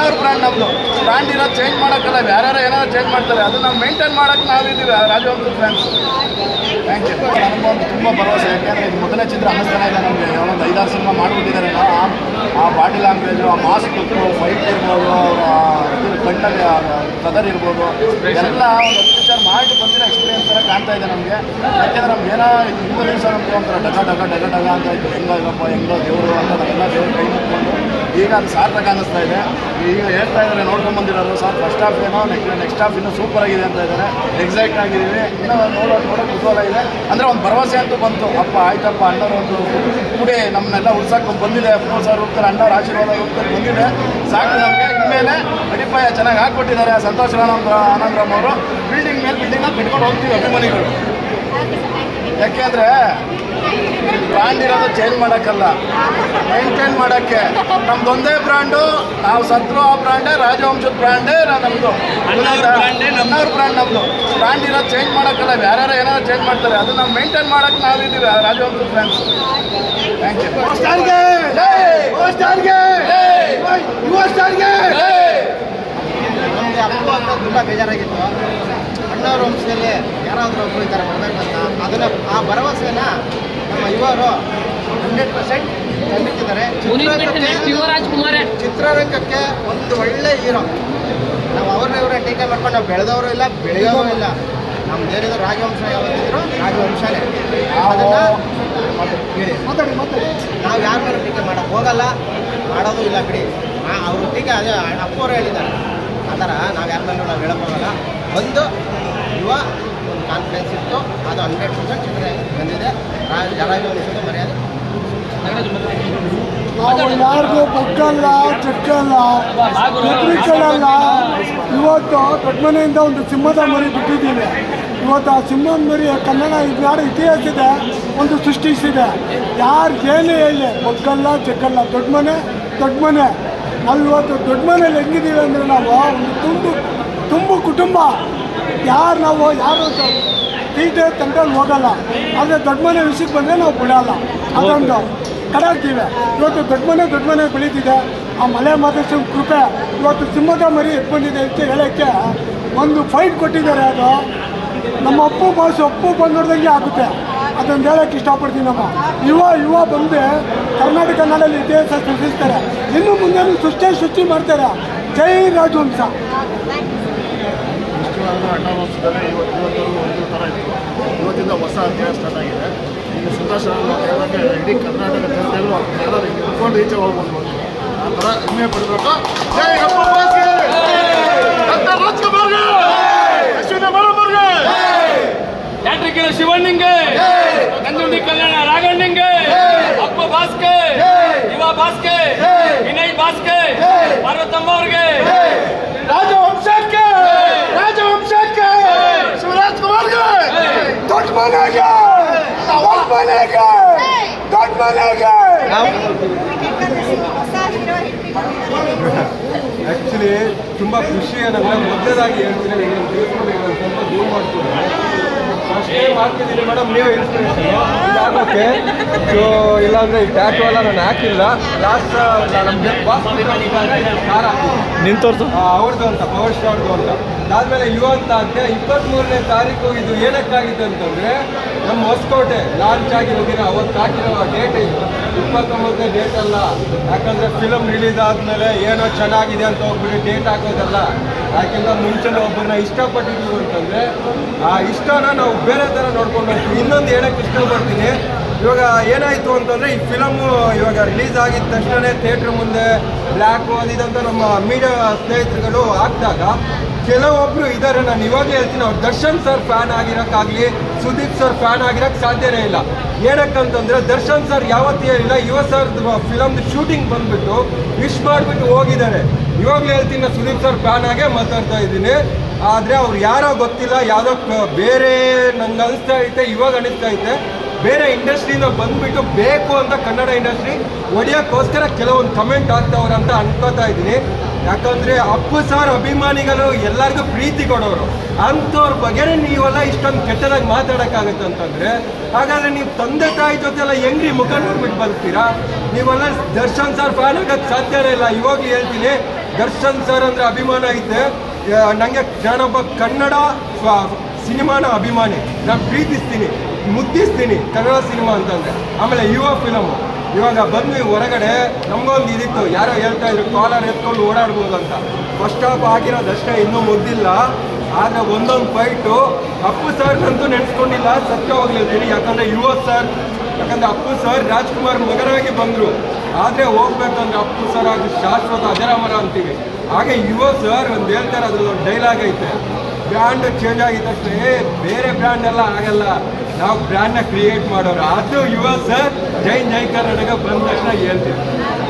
ನನ್ನವ್ರ brand ನಮ್ಮದು brand ಇರೋದು change ಮಾಡೋಕ್ಕಲ್ಲ ಯಾರ್ಯಾರು ಏನಾದ್ರು ಚೇಂಜ್ ಮಾಡ್ತಾರೆ ಅದನ್ನ ಮೇಂಟೈನ್ ಮಾಡೋಕ್ಕೆ ನಾವಿದ್ದೀವಿ ರಾಜವಂಶ ಫ್ಯಾನ್ಸ್ ಥ್ಯಾಂಕ್ ಯು ನನಗೊಂದು ತುಂಬ ಭರವಸೆ ಯಾಕೆಂದರೆ ಇದು ಮೊದಲನೇ ಚಿತ್ರ ಅನ್ನಿಸ್ತಾನೆ ಇದೆ ನಮಗೆ ಒಂದು ಐದಾರು ಸಿನಿಮಾ ಮಾಡಿಬಿಟ್ಟಿದ್ದಾರೆ ಆ ಆ ಬಾಡಿ ಲ್ಯಾಂಗ್ವೇಜು ಆ ಮಾಸ್ಕ್ ಫೈಟ್ ಇರ್ಬೋದು ಅವರ ಕಣ್ಣಲ್ಲಿ ಕದರ್ ಇರ್ಬೋದು ಎಲ್ಲ ಒಂದು ಹತ್ತು ಪಿಕ್ಚರ್ ಮಾಡಿ ಬಂದಿರೋ ಎಕ್ಸ್ಪೀರಿಯನ್ಸ್ ಥರ ಕಾಣ್ತಾ ಇದೆ ನಮಗೆ ಯಾಕೆಂದ್ರೆ ನಮ್ಗೆ ಏನೋ ಇದು ಹಿಂದೆ ದಿವಸ ನಮಗೆ ಒಂಥರ ಡಗ ಡಗ ಡಗ ಡಗ ಅಂತ ಇತ್ತು ಹೆಂಗೋ ಇವಪ್ಪ ಹೆಂಗೋ ದೇವರು ಅಂತ ನಾವೆಲ್ಲ ದೇವ್ರ ಕೈ ಮುಟ್ಕೊಂಡು ಈಗ ಅದು ಸಾರ್ಥಕ ಅನ್ನಿಸ್ತಾ ಇದೆ ಈಗ ಹೇಳ್ತಾ ಇದ್ದಾರೆ ನೋಡ್ಕೊಂಡು ಬಂದಿರೋರು ಸರ್ ಫಸ್ಟ್ ಹಾಫ್ ಏನೋ ನೆಕ್ಸ್ಟ್ ನೆಕ್ಸ್ಟ್ ಹಾಫ್ ಇನ್ನೂ ಸೂಪರ್ ಆಗಿದೆ ಅಂತ ಇದ್ದಾರೆ ಎಕ್ಸೈಟ್ ಆಗಿದ್ದೀವಿ ಇನ್ನೂ ನೋಡೋ ನೋಡೋ ಕುತೂಹಲ ಇದೆ ಅಂದರೆ ಒಂದು ಭರವಸೆ ಅಂತೂ ಬಂತು ಅಪ್ಪ ಆಯ್ತಪ್ಪ ಅಣ್ಣವ್ರ ಒಂದು ಕೂಡಿ ನಮ್ಮನ್ನೆಲ್ಲ ಉಳ್ಸಕ್ಕೆ ಬಂದಿದೆ ಅಪ್ಪ ಸರ್ ರೂಪದಲ್ಲಿ ಅಣ್ಣವ್ರ ಆಶೀರ್ವಾದ ರೂಪದಲ್ಲಿ ಬಂದಿದೆ ಸಾಕು ನಮಗೆ ಇನ್ಮೇಲೆ ಅಡಿಪಾಯ ಚೆನ್ನಾಗಿ ಹಾಕ್ಕೊಟ್ಟಿದ್ದಾರೆ ಸಂತೋಷ್ ಆನಂದ ಆನಂದರಾಮ್ ಅವರು ಬಿಲ್ಡಿಂಗ್ ಮೇಲೆ ಬಿಲ್ಡಿಂಗ್ ಬಿಟ್ಕೊಂಡು ಹೋಗ್ತೀವಿ ಅಭಿಮಾನಿಗಳು ಯಾಕೆಂದ್ರೆ ಬ್ರ್ಯಾಂಡ್ ಇರೋದು ಚೇಂಜ್ ಮಾಡೋಕ್ಕಲ್ಲ ಮೇಂಟೈನ್ ಮಾಡೋಕ್ಕೆ ನಮ್ದೊಂದೇ ಬ್ರ್ಯಾಂಡು ನಾವು ಸತ್ರು ಆ ಬ್ರ್ಯಾಂಡೇ ರಾಜವಂಶದ ಬ್ರ್ಯಾಂಡೇ ನಮ್ಮದು ನನ್ನವ್ರ ಬ್ರ್ಯಾಂಡ್ ನಮ್ಮದು ಬ್ರ್ಯಾಂಡ್ ಇರೋದು ಚೇಂಜ್ ಮಾಡೋಕ್ಕಲ್ಲ ಯಾರ್ಯಾರು ಏನಾದ್ರು ಚೇಂಜ್ ಮಾಡ್ತಾರೆ ಅದನ್ನ ಮೇಂಟೈನ್ ಮಾಡೋಕ್ಕೆ ನಾವಿದ್ದೀವಿ ರಾಜವಂಶದ ಫ್ಯಾನ್ಸ್ ಥ್ಯಾಂಕ್ ಯು ಸ್ಟಾರ್ಗೆ ಯುವ ಸ್ಟಾರ್ಗೆ ಯುವ ಸ್ಟಾರ್ಗೆ ನಮಗೆ ಅಪ್ಪ ಅಂತ ತುಂಬ ಬೇಜಾರಾಗಿತ್ತು ಅಣ್ಣವ್ರ ವಂಶದಲ್ಲಿ ಯಾರಾದರೂ ಒಬ್ಬರು ಈ ಥರ ಬರಬೇಕಂತ ಅದನ್ನು ಆ ಭರವಸೆನ ನಮ್ಮ ಯುವರು ಹಂಡ್ರೆಡ್ ಪರ್ಸೆಂಟ್ ಖಂಡಿಸಿದ್ದಾರೆ ಚಿತ್ರರಂಗಕ್ಕೆ ಯುವರಾಜ್ ಕುಮಾರೇ ಚಿತ್ರರಂಗಕ್ಕೆ ಒಂದು ಒಳ್ಳೆ ಹೀರೋ ನಾವು ಅವ್ರನ್ನ ಇವ್ರನ್ನ ಟೀಕೆ ಮಾಡ್ಕೊಂಡು ನಾವು ಬೆಳೆದವರು ಇಲ್ಲ ಬೆಳೆಯೋರು ಇಲ್ಲ ನಮ್ದು ಏನಿದ್ರು ರಾಜವಂಶ ಯಾವತ್ತಿದ್ರು ರಾಜವಂಶನೇ ಅದನ್ನ ಹೇಳಿ ಮಾತಾಡಿ ಮಾತಾಡಿ ನಾವು ಯಾರ ಮೇಲೆ ಟೀಕೆ ಮಾಡಕ್ಕೆ ಹೋಗಲ್ಲ ಮಾಡೋದು ಇಲ್ಲ ಬಿಡಿ ಆ- ಅವ್ರ ಟೀಕೆ ಅದೇ ಅಪ್ಪವರು ಹೇಳಿದ್ದಾರೆ ಆ ಥರ ನಾವು ಯಾರ ಮೇಲೂ ನಾವು ಹೇಳಕ್ ಹೋಗಲ್ಲ ಒಂದು ಯುವ ಒಂದು ಕಾನ್ಫಿಡೆನ್ಸ್ ಇತ್ತು ಅದು ಹಂಡ್ರೆಡ್ ಪರ್ಸೆಂಟ್ ಚಿತ್ರ ಬಂದಿದೆ ರಾಜ ರಾಜವಂಶದ ಮರ್ಯಾದೆ ನಾವು ಯಾರಿಗೂ ಬಗ್ಗಲ್ಲ ಚಕ್ಕಲ್ಲ ಹೆದರಿಕೊಳ್ಳಲ್ಲ ಇವತ್ತು ದೊಡ್ಡಮನೆಯಿಂದ ಒಂದು ಸಿಂಹದ ಮರಿ ಬಿಟ್ಟಿದ್ದೀವಿ ಇವತ್ತು ಆ ಸಿಂಹದ ಮರಿ ಕನ್ನಡ ನಾಡ ಇತಿಹಾಸ ಇದೆ ಒಂದು ಸೃಷ್ಟಿಸಿದೆ ಯಾರು ಏನೇ ಹೇಳಿ ಬಗ್ಗಲ್ಲ ಚಕ್ಕಲ್ಲ ದೊಡ್ಡ ಮನೆ ದೊಡ್ಡ ಮನೆ ನಾವು ಇವತ್ತು ದೊಡ್ಡ ಮನೇಲಿ ಹೆಂಗಿದ್ದೀವಿ ಅಂದರೆ ನಾವು ಒಂದು ತುಂಬು ತುಂಬು ಕುಟುಂಬ ಯಾರು ನಾವು ಯಾರು ತೀಟೆ ತಂಟಲ್ಲಿ ಹೋಗಲ್ಲ ಆದರೆ ದೊಡ್ಡ ಮನೆ ವಿಷಯಕ್ಕೆ ಬಂದರೆ ನಾವು ಬಿಡಲ್ಲ ಅದೊಂದು ಕಡಾಡ್ತೀವಿ ಇವತ್ತು ದೊಡ್ಡ ಮನೆ ದೊಡ್ಡ ಮನೆ ಬೆಳೀತಿದೆ ಆ ಮಲೆ ಮಾದೇಶ್ವರ ಕೃಪೆ ಇವತ್ತು ಸಿಂಹದ ಮರಿ ಎದ್ದು ಬಂದಿದೆ ಅಂತ ಹೇಳೋಕ್ಕೆ ಒಂದು ಫೈಟ್ ಕೊಟ್ಟಿದ್ದಾರೆ ಅದು ನಮ್ಮ ಅಪ್ಪು ಬಾಸು ಅಪ್ಪು ಬಂದು ನೋಡ್ದಂಗೆ ಆಗುತ್ತೆ ಅದನ್ನು ಹೇಳೋಕ್ಕೆ ಇಷ್ಟಪಡ್ತೀನಿ ನಮ್ಮ ಯುವ ಯುವ ಬಂದು ಕರ್ನಾಟಕ ನಾಡಲ್ಲಿ ಇತಿಹಾಸ ಸೃಷ್ಟಿಸ್ತಾರೆ ಇನ್ನು ಮುಂದೆ ಸೃಷ್ಟಿ ಸೃಷ್ಟಿ ಮಾಡ್ತಾರೆ ಜೈ ರಾಜವಂಶ ನಿಜವಾಗ್ಲೂ ಅಣ್ಣ ವಂಶದಲ್ಲೇ ಇವತ್ತು ಇವತ್ತವರೆಗೂ ಒಂದು ಥರ ಇತ್ತು ಇವತ್ತಿಂದ ಹೊಸ ಅಧ್ಯಾಯ ಸ್ಟಾರ್ಟ್ ಆಗಿದೆ ಈಗ ಸಂತೋಷ ಹೇಳಿದಂಗೆ ಇಡೀ ಕರ್ನಾಟಕ ಜನತೆಗಳು ಎಲ್ಲರೂ ಹಿಡ್ಕೊಂಡು ಈಚೆ ಹೋಗ್ಬೋದು ಆ ಥರ ಹೆಮ್ಮೆ ಪಡಬೇಕು ಜೈ ಅಪ್ಪ ಬಾಸ್ಗೆ! ಡಾಕ್ಟರ್ ರಾಜ್ಕುಮಾರ್ಗೆ! ಅಶ್ವಿನಿ ಮೇಡಮ್ಗೆ! ಯಾಟ್ರಿಕರ ಶಿವಣ್ಣಂಗೆ ನಂಜುಂಡಿ ಕಲ್ಯಾಣ ರಾಘಣ್ಣಂಗೆ ಅಪ್ಪ ಬಾಸ್ಕೆ ಯುವ ಬಾಸ್ಕೆ ವಿನಯ್ ಬಾಸ್ಕೆ ಪಾರ್ವತಮ್ಮ ಅವ್ರಿಗೆ ರಾಜವಂಶಕ್ಕೆ ರಾಜವಂಶಕ್ಕೆ ಶಿವರಾಜ್ ಕುಮಾರ್ಗೆ ದೊಡ್ಡ ಮನೆಗೆ ದೊಡ್ಡ ಮನೆಗೆ ದೊಡ್ಡ ಮನೆಗೆ ಆ್ಯಕ್ಚುಲಿ ತುಂಬ ಖುಷಿ ಏನಂದ್ರೆ ಮೊದಲದಾಗಿ ಹೇಳ್ತೀನಿ ನೀವು ತಿಳ್ಕೊಂಡು ಒಂದು ಸ್ವಲ್ಪ ದೂರ ಮಾಡ್ಕೊಂಡು ಫಸ್ಟ್ ಟೈಮ್ ಹಾಕಿದ್ದೀನಿ ಮೇಡಮ್ ನೀವೇ ಇನ್ಸ್ಪಿರೇಷನ್ ಇದಾಗೋಕ್ಕೆ ಸೊ ಇಲ್ಲಾಂದ್ರೆ ಈ ಟ್ಯಾಟು ಎಲ್ಲ ನಾನು ಹಾಕಿಲ್ಲ ಲಾಸ್ಟ್ ನಮಗೆ ಬಾಸ್ ಕಾರ್ ನಿಂತೋರ್ಸು ಅವ್ರದ್ದು ಅಂತ ಪವರ್ ಸ್ಟಾರ್ದು ಅಂತ ಅದಾದ್ಮೇಲೆ ಯುವ ಅಂತ ಅಂತ ಇಪ್ಪತ್ತ್ಮೂರನೇ ತಾರೀಕು ಇದು ಏನಕ್ಕಾಗಿತ್ತು ಅಂತಂದ್ರೆ ನಮ್ಮ ಹೊಸಕೋಟೆ ಲಾಂಚ್ ಆಗಿರೋ ದಿನ ಅವತ್ತು ಹಾಕಿರೋ ಡೇಟ್ ಇದು ಇಪ್ಪತ್ತೊಂಬತ್ತನೇ ಡೇಟ್ ಅಲ್ಲ ಯಾಕಂದ್ರೆ ಫಿಲಮ್ ರಿಲೀಸ್ ಆದ್ಮೇಲೆ ಏನೋ ಚೆನ್ನಾಗಿದೆ ಅಂತ ಹೋಗ್ಬಿಟ್ಟು ಡೇಟ್ ಹಾಕೋದಲ್ಲ ಯಾಕೆಂದ್ರೆ ಮುಂಚೆನೇ ಒಬ್ಬರನ್ನ ಇಷ್ಟಪಟ್ಟಿದ್ದೀವಿ ಅಂತಂದ್ರೆ ಆ ಇಷ್ಟನ ನಾವು ಬೇರೆ ಥರ ನೋಡ್ಕೊಂಡು ಹೋಗ್ತೀವಿ ಇನ್ನೊಂದು ಹೇಳಕ್ಕೆ ಇಷ್ಟಪಡ್ತೀನಿ ಇವಾಗ ಏನಾಯಿತು ಅಂತಂದರೆ ಈ ಫಿಲಮ್ಮು ಇವಾಗ ರಿಲೀಸ್ ಆಗಿದ ತಕ್ಷಣ ಥಿಯೇಟ್ರ್ ಮುಂದೆ ಬ್ಲ್ಯಾಕು ಅದಿದಂತ ನಮ್ಮ ಮೀಡಿಯಾ ಸ್ನೇಹಿತರುಗಳು ಹಾಕಿದಾಗ ಕೆಲವೊಬ್ರು ಇದ್ದಾರೆ ನಾನು ಇವಾಗಲೇ ಹೇಳ್ತೀನಿ ಅವ್ರು ದರ್ಶನ್ ಸರ್ ಫ್ಯಾನ್ ಆಗಿರೋಕ್ಕಾಗಲಿ ಸುದೀಪ್ ಸರ್ ಫ್ಯಾನ್ ಆಗಿರೋಕ್ಕೆ ಸಾಧ್ಯನೇ ಇಲ್ಲ ಏನಕ್ಕಂತಂದ್ರೆ ದರ್ಶನ್ ಸರ್ ಯಾವತ್ತೂ ಹೇಳಿಲ್ಲ ಯುವ ಸರ್ ಫಿಲಮ್ದು ಶೂಟಿಂಗ್ ಬಂದ್ಬಿಟ್ಟು ವಿಶ್ ಮಾಡಿಬಿಟ್ಟು ಹೋಗಿದ್ದಾರೆ ಇವಾಗಲೇ ಹೇಳ್ತೀನಿ ನಾನು ಸುದೀಪ್ ಸರ್ ಫ್ಯಾನ್ ಆಗೇ ಮಾತಾಡ್ತಾ ಇದ್ದೀನಿ ಆದರೆ ಅವ್ರು ಯಾರೋ ಗೊತ್ತಿಲ್ಲ ಯಾವುದೋ ಕ- ಬೇರೆ ನಂಗೆ ಅನಿಸ್ತಾ ಐತೆ ಇವಾಗ ಅನಿಸ್ತಾ ಐತೆ ಬೇರೆ ಇಂಡಸ್ಟ್ರಿಯಿಂದ ಬಂದ್ಬಿಟ್ಟು ಬೇಕು ಅಂತ ಕನ್ನಡ ಇಂಡಸ್ಟ್ರಿ ಹೊಡಿಯೋಕ್ಕೋಸ್ಕರ ಕೆಲವೊಂದು ಕಮೆಂಟ್ ಆಗ್ತಾವ್ರೆ ಅಂತ ಅನ್ಕೋತಾ ಇದ್ದೀನಿ ಯಾಕಂದ್ರೆ ಅಪ್ಪು ಸರ್ ಅಭಿಮಾನಿಗಳು ಎಲ್ಲರಿಗೂ ಪ್ರೀತಿ ಕೊಡೋರು ಅಂಥವ್ರ ಬಗ್ಗೆನೇ ನೀವೆಲ್ಲ ಇಷ್ಟೊಂದು ಕೆಟ್ಟದಾಗಿ ಮಾತಾಡೋಕ್ಕಾಗುತ್ತೆ ಅಂತಂದ್ರೆ ಹಾಗಾದ್ರೆ ನೀವು ತಂದೆ ತಾಯಿ ಜೊತೆ ಎಲ್ಲ ಹೆಂಗ್ರಿ ಮುಖ ನೋಡ್ಬಿಟ್ಟು ಬದುಕ್ತೀರಾ ನೀವೆಲ್ಲ ದರ್ಶನ್ ಸರ್ ಫ್ಯಾನ್ ಆಗೋಕ್ಕೆ ಸಾಧ್ಯನೇ ಇಲ್ಲ ಇವಾಗಲೂ ಹೇಳ್ತೀನಿ ದರ್ಶನ್ ಸರ್ ಅಂದ್ರೆ ಅಭಿಮಾನ ಐತೆ ಆ, ನಂಗೆ ನಾನೊಬ್ಬ ಕನ್ನಡ ಸ್ವ- ಸಿನಿಮಾನ ಅಭಿಮಾನಿ ನಾನು ಪ್ರೀತಿಸ್ತೀನಿ ಮುದ್ದಿಸ್ತೀನಿ ಕನ್ನಡ ಸಿನಿಮಾ ಅಂತಂದ್ರೆ ಆಮೇಲೆ ಯುವ ಫಿಲಮ್ ಇವಾಗ ಬಂದ್ವಿ ಹೊರಗಡೆ ನಮಗೊಂದು ಇದಿತ್ತು ಯಾರೋ ಹೇಳ್ತಾ ಇದ್ರು ಕಾಲರ್ ಎತ್ಕೊಂಡು ಓಡಾಡ್ಬೋದು ಅಂತ ಫಸ್ಟ್ ಹಾಫ್ ಆಗಿರೋದಷ್ಟೇ ಇನ್ನೂ ಮುಗ್ದಿಲ್ಲ ಆದರೆ ಒಂದೊಂದು ಫೈಟು ಅಪ್ಪು ಸರ್ನಂತೂ ನೆನೆಸ್ಕೊಂಡಿಲ್ಲ ಸತ್ಯವಾಗ್ಲೂ ಹೇಳ್ತೀನಿ ಯಾಕಂದ್ರೆ ಯುವ ಸರ್ ಯಾಕಂದ್ರೆ ಅಪ್ಪು ಸರ್ ರಾಜ್ಕುಮಾರ್ ಮಗನಾಗಿ ಬಂದರು ಆದರೆ ಹೋಗ್ಬೇಕಂದ್ರೆ ಅಪ್ಪು ಸರ್ ಅದು ಶಾಶ್ವತ ಅಜರಾಮರ ಅಂತೀವಿ ಹಾಗೆ ಯುವ ಸರ್ ಒಂದು ಹೇಳ್ತಾರೆ ಅದ್ರಲ್ಲಿ ಒಂದು ಡೈಲಾಗ್ ಐತೆ ಬ್ರ್ಯಾಂಡ್ ಚೇಂಜ್ ಆಗಿದ ತಕ್ಷಣ ಏ ಬೇರೆ ಬ್ರ್ಯಾಂಡ್ ಎಲ್ಲ ಆಗಲ್ಲ ನಾವು ಬ್ರ್ಯಾಂಡ್ನ ಕ್ರಿಯೇಟ್ ಮಾಡೋರು ಅದು ಯುವ ಸರ್ ಜೈ ಜೈ ಕರ್ನಾಟಕ ಬಂದ ತಕ್ಷಣ ಹೇಳ್ತೀವಿ